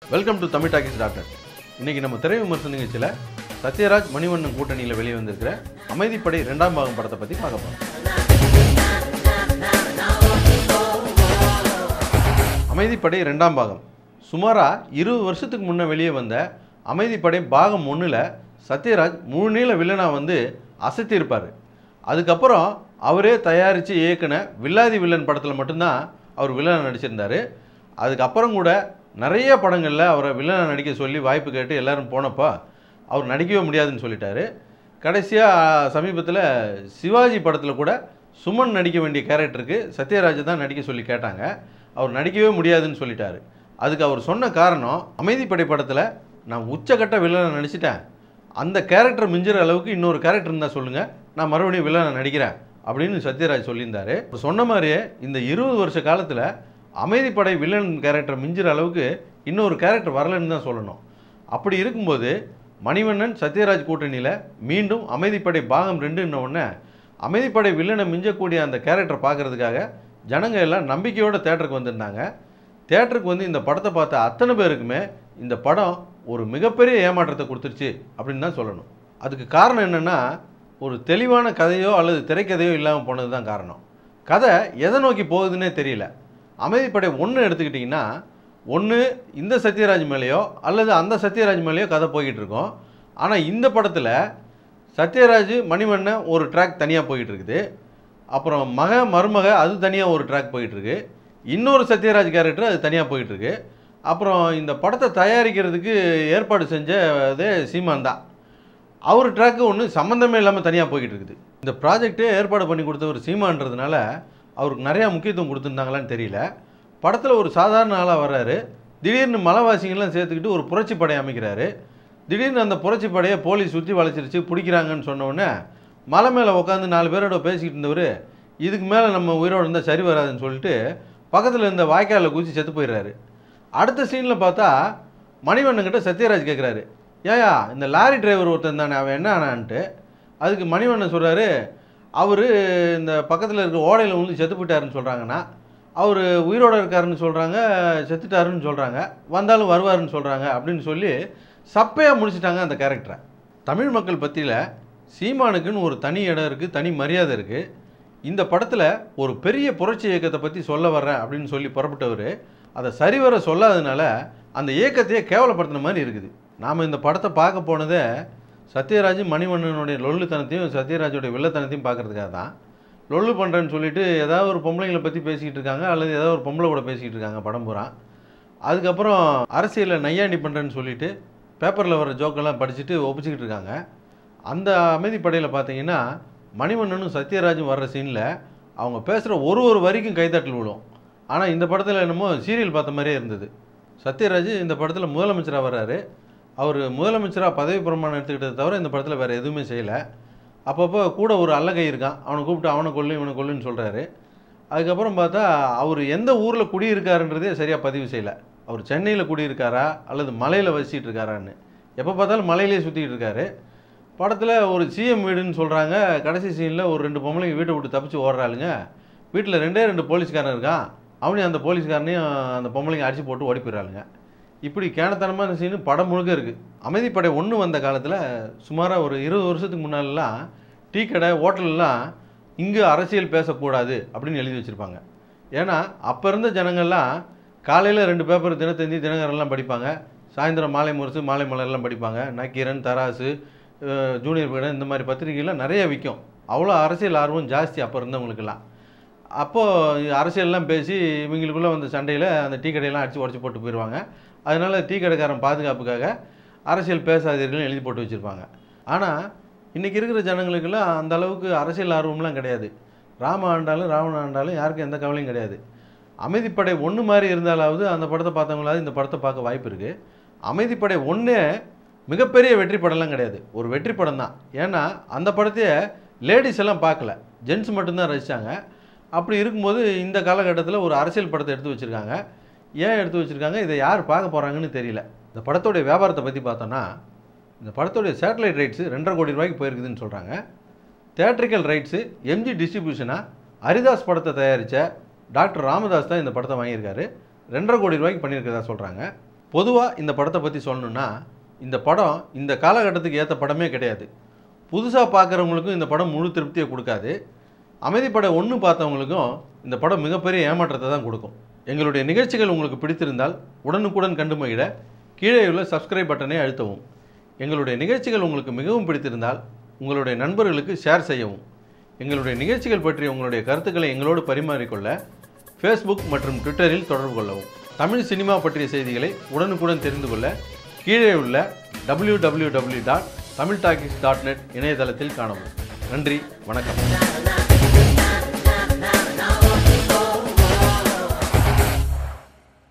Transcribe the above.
welcome to Tamil talkies doctor இன்னைக்கு நம்ம திரை விமர்சன நிகழ்ச்சியில் சத்யராஜ் மணிவண்ணன் கூட்டணியில் வெளியே வந்திருக்கிற அமைதிப்படை ரெண்டாம் பாகம் படத்தை பற்றி பார்க்க போகிறோம் அமைதிப்படை ரெண்டாம் பாகம் சுமாராக இருபது வருஷத்துக்கு முன்னே வெளியே வந்த அமைதிப்படை பாகம் ஒன்றில் சத்யராஜ் முழு நீள வில்லனாக வந்து அசத்தியிருப்பார் அதுக்கப்புறம் அவரே தயாரித்து இயக்குன வில்லாதி வில்லன் படத்தில் மட்டும்தான் அவர் வில்லனை நடிச்சிருந்தார் அதுக்கப்புறம் கூட நிறைய படங்களில் அவரை வில்லனை நடிக்க சொல்லி வாய்ப்பு கேட்டு எல்லாரும் போனப்போ அவர் நடிக்கவே முடியாதுன்னு சொல்லிட்டாரு கடைசியாக சமீபத்தில் சிவாஜி படத்தில் கூட சுமன் நடிக்க வேண்டிய கேரக்டருக்கு சத்யராஜை தான் நடிக்க சொல்லி கேட்டாங்க அவர் நடிக்கவே முடியாதுன்னு சொல்லிட்டாரு அதுக்கு அவர் சொன்ன காரணம் அமைதிப்படை படத்தில் நான் உச்சக்கட்ட வில்லனை நடிச்சிட்டேன் அந்த கேரக்டர் மிஞ்சுற அளவுக்கு இன்னொரு கேரக்டர் இருந்தால் சொல்லுங்கள் நான் மறுபடியும் வில்லனை நடிக்கிறேன் அப்படின்னு சத்யராஜ் சொல்லியிருந்தாரு அவர் சொன்ன மாதிரியே இந்த இருபது வருஷ காலத்தில் அமைதிப்படை வில்லன் கேரக்டர் மிஞ்சுற அளவுக்கு இன்னொரு கேரக்டர் வரலன்னு தான் சொல்லணும் அப்படி இருக்கும்போது மணிவண்ணன் சத்யராஜ் கூட்டணியில் மீண்டும் அமைதிப்படை பாகம் ரெண்டுன்ன உடனே அமைதிப்படை வில்லனை மிஞ்சக்கூடிய அந்த கேரக்டர் பார்க்கறதுக்காக ஜனங்க எல்லாம் நம்பிக்கையோட தேட்டருக்கு வந்திருந்தாங்க தேட்டருக்கு வந்து இந்த படத்தை பார்த்த அத்தனை பேருக்குமே இந்த படம் ஒரு மிகப்பெரிய ஏமாற்றத்தை கொடுத்துருச்சு அப்படின்னு தான் சொல்லணும் அதுக்கு காரணம் என்னென்னா ஒரு தெளிவான கதையோ அல்லது திரைக்கதையோ இல்லாமல் போனது தான் காரணம் கதை எதை நோக்கி போகுதுன்னே தெரியல அமைதிப்படை ஒன்று எடுத்துக்கிட்டிங்கன்னா ஒன்று இந்த சத்யராஜ் மேலேயோ அல்லது அந்த சத்யராஜ் மேலேயோ கதை போய்கிட்டு இருக்கோம் ஆனால் இந்த படத்தில் சத்யராஜ் மணிவண்ணன் ஒரு ட்ராக் தனியாக போய்கிட்டு இருக்குது அப்புறம் மக மருமக அது தனியாக ஒரு ட்ராக் போயிட்டு இருக்கு இன்னொரு சத்யராஜ் கேரக்டர் அது தனியாக போயிட்டு இருக்கு அப்புறம் இந்த படத்தை தயாரிக்கிறதுக்கு ஏற்பாடு செஞ்சதே சீமான் தான் அவர் ட்ராக்கு ஒன்று சம்மந்தமே இல்லாமல் தனியாக போய்கிட்டு இருக்குது இந்த ப்ராஜெக்டே ஏற்பாடு பண்ணி கொடுத்தவர் சீமான்றதுனால அவருக்கு நிறையா முக்கியத்துவம் கொடுத்துருந்தாங்களான்னு தெரியல படத்தில் ஒரு சாதாரண ஆளாக வர்றாரு திடீர்னு மலைவாசிங்கெல்லாம் சேர்த்துக்கிட்டு ஒரு புரட்சி படை அமைக்கிறாரு திடீர்னு அந்த புரட்சி படையை போலீஸ் சுற்றி வளைச்சிருச்சு பிடிக்கிறாங்கன்னு சொன்ன உடனே மலை மேலே உட்காந்து நாலு பேரோட பேசிக்கிட்டு இருந்தவர் இதுக்கு மேலே நம்ம உயிரோடு இருந்தால் சரி வராதுன்னு சொல்லிட்டு பக்கத்தில் இருந்த வாய்க்காலில் குதிச்சு செத்து போயிடுறாரு அடுத்த சீனில் பார்த்தா மணிவண்ணன்கிட்ட சத்யராஜ் கேட்குறாரு ஏயா இந்த லாரி டிரைவர் ஒருத்தன் தானே அவன் என்ன ஆனான்ட்டு அதுக்கு மணிவண்ணன் சொல்கிறாரு அவர் இந்த பக்கத்தில் இருக்க ஓடையில் வந்து செத்து போயிட்டாருன்னு சொல்கிறாங்கன்னா அவர் உயிரோடு இருக்காருன்னு சொல்கிறாங்க செத்துட்டாருன்னு சொல்கிறாங்க வந்தாலும் வருவாருன்னு சொல்கிறாங்க அப்படின்னு சொல்லி சப்பையாக முடிச்சிட்டாங்க அந்த கேரக்டரை தமிழ் மக்கள் பற்றியில் சீமானுக்குன்னு ஒரு தனி இடம் இருக்குது தனி மரியாதை இருக்குது இந்த படத்தில் ஒரு பெரிய புரட்சி இயக்கத்தை பற்றி சொல்ல வர்றேன் அப்படின்னு சொல்லி புறப்பட்டவர் அதை சரிவர சொல்லாததுனால அந்த இயக்கத்தையே கேவலப்படுத்தின மாதிரி இருக்குது நாம் இந்த படத்தை பார்க்க போனதே சத்யராஜ் மணிவண்ணனுடைய லொல்லுத்தனத்தையும் சத்யராஜோடைய வில்லத்தனத்தையும் பார்க்கறதுக்காக தான் லொல்லு பண்ணுறேன்னு சொல்லிட்டு ஏதாவது ஒரு பொம்பளைங்களை பற்றி பேசிக்கிட்டு இருக்காங்க அல்லது ஏதாவது ஒரு பொம்பளை கூட பேசிக்கிட்டு இருக்காங்க படம் பூரா அதுக்கப்புறம் அரசியலில் நையாண்டி பண்ணுறேன்னு சொல்லிட்டு பேப்பரில் வர ஜோக்கெல்லாம் படிச்சுட்டு ஒப்பிச்சுக்கிட்டு இருக்காங்க அந்த அமைதிப்படையில் பார்த்தீங்கன்னா மணிவண்ணனும் சத்யராஜும் வர்ற சீனில் அவங்க பேசுகிற ஒரு ஒரு வரிக்கும் கைத்தட்டல் விழும் ஆனால் இந்த படத்தில் என்னமோ சீரியல் பார்த்த மாதிரியே இருந்தது சத்யராஜ் இந்த படத்தில் முதலமைச்சராக வர்றாரு அவர் முதலமைச்சராக பதவி பிரமாணம் எடுத்துக்கிட்டதை தவிர இந்த படத்தில் வேறு எதுவுமே செய்யலை அப்பப்போ கூட ஒரு அல்லகை இருக்கான் அவனை கூப்பிட்டு அவனை கொல்லு இவனை கொல்லுன்னு சொல்கிறாரு அதுக்கப்புறம் பார்த்தா அவர் எந்த ஊரில் குடியிருக்காருன்றதே சரியாக பதிவு செய்யலை அவர் சென்னையில் குடியிருக்காரா அல்லது மலையில் வசிச்சிட்டு இருக்காரான்னு எப்போ பார்த்தாலும் மலையிலே சுற்றிக்கிட்டு இருக்காரு படத்தில் ஒரு சிஎம் வீடுன்னு சொல்கிறாங்க கடைசி சீனில் ஒரு ரெண்டு பொம்பளைங்க வீட்டை விட்டு தப்பிச்சு ஓடுறாளுங்க வீட்டில் ரெண்டே ரெண்டு போலீஸ்காரன் இருக்கான் அவனையும் அந்த போலீஸ்காரனையும் அந்த பொம்பளைங்க அடிச்சு போட்டு ஓடி போயிடுறாளுங்க இப்படி கேனத்தனமான சீனு படம் முழுக்க இருக்குது அமைதிப்படை ஒன்று வந்த காலத்தில் சுமாராக ஒரு இருபது வருஷத்துக்கு முன்னாலெலாம் டீ கடை ஹோட்டல்லாம் இங்கே அரசியல் பேசக்கூடாது அப்படின்னு எழுதி வச்சுருப்பாங்க ஏன்னா அப்போ இருந்த ஜனங்கள்லாம் காலையில் ரெண்டு பேப்பர் தினத்தந்தி தினகரெல்லாம் படிப்பாங்க சாயந்தரம் மாலை முரசு மாலை மலர்லாம் படிப்பாங்க நக்கீரன் தராசு அஹ், ஜூனியர் விகடன் இந்த மாதிரி பத்திரிகைலாம் நிறைய விற்கும் அவ்வளோ அரசியல் ஆர்வம் ஜாஸ்தி அப்போ இருந்தவங்களுக்கெல்லாம் அப்போது அரசியல்லாம் பேசி இவங்களுக்குள்ளே வந்த சண்டையில் அந்த டீ கடையெல்லாம் அடித்து உடச்சி போட்டு போயிடுவாங்க அதனால் டீ கடைக்காரன் பாதுகாப்புக்காக அரசியல் பேசாதீர்கள்னு எழுதி போட்டு வச்சுருப்பாங்க ஆனால் இன்றைக்கி இருக்கிற ஜனங்களுக்கெல்லாம் அந்த அளவுக்கு அரசியல் ஆர்வம்லாம் கிடையாது ராம ஆண்டாலும் ராவண ஆண்டாலும் யாருக்கும் எந்த கவலையும் கிடையாது அமைதிப்படை ஒன்று மாதிரி இருந்தாலாவது அந்த படத்தை பார்த்தவங்களாவது இந்த படத்தை பார்க்க வாய்ப்பு இருக்குது அமைதிப்படை ஒன்றே மிகப்பெரிய வெற்றி படம்லாம் கிடையாது ஒரு வெற்றி படம் தான் ஏன்னா அந்த படத்தையே லேடிஸ் எல்லாம் பார்க்கல ஜென்ஸ் மட்டும்தான் ரசித்தாங்க அப்படி இருக்கும்போது இந்த காலகட்டத்தில் ஒரு அரசியல் படத்தை எடுத்து வச்சுருக்காங்க ஏன் எடுத்து வச்சுருக்காங்க இதை யார் பார்க்க போகிறாங்கன்னு தெரியல இந்த படத்தோடைய வியாபாரத்தை பற்றி பார்த்தோன்னா இந்த படத்தோடைய சேட்டலைட் ரைட்ஸு ரெண்டரை கோடி ரூபாய்க்கு போயிருக்குதுன்னு சொல்கிறாங்க தேட்ரிக்கல் ரைட்ஸு எம்ஜி டிஸ்ட்ரிபியூஷனாக ஹரிதாஸ் படத்தை தயாரித்த டாக்டர் ராமதாஸ் தான் இந்த படத்தை வாங்கியிருக்காரு ரெண்டரை கோடி ரூபாய்க்கு பண்ணியிருக்கிறதா சொல்கிறாங்க பொதுவாக இந்த படத்தை பற்றி சொல்லணுன்னா இந்த படம் இந்த காலகட்டத்துக்கு ஏற்ற படமே கிடையாது புதுசாக பார்க்குறவங்களுக்கும் இந்த படம் முழு திருப்தியை கொடுக்காது அமைதிப்படை ஒன்று பார்த்தவங்களுக்கும் இந்த படம் மிகப்பெரிய ஏமாற்றத்தை தான் கொடுக்கும் எங்களுடைய நிகழ்ச்சிகள் உங்களுக்கு பிடித்திருந்தால் உடனுக்குடன் கண்டு மகிழ கீழே உள்ள சப்ஸ்கிரைப் பட்டனை அழுத்தவும் எங்களுடைய நிகழ்ச்சிகள் உங்களுக்கு மிகவும் பிடித்திருந்தால் உங்களுடைய நண்பர்களுக்கு ஷேர் செய்யவும் எங்களுடைய நிகழ்ச்சிகள் பற்றி உங்களுடைய கருத்துக்களை எங்களோடு பரிமாறிக்கொள்ள ஃபேஸ்புக் மற்றும் ட்விட்டரில் தொடர்பு கொள்ளவும் தமிழ் சினிமா பற்றிய செய்திகளை உடனுக்குடன் தெரிந்து கொள்ள கீழே உள்ள W W W dot Tamil talkies dot net இணையதளத்தில் காணவும் நன்றி வணக்கம்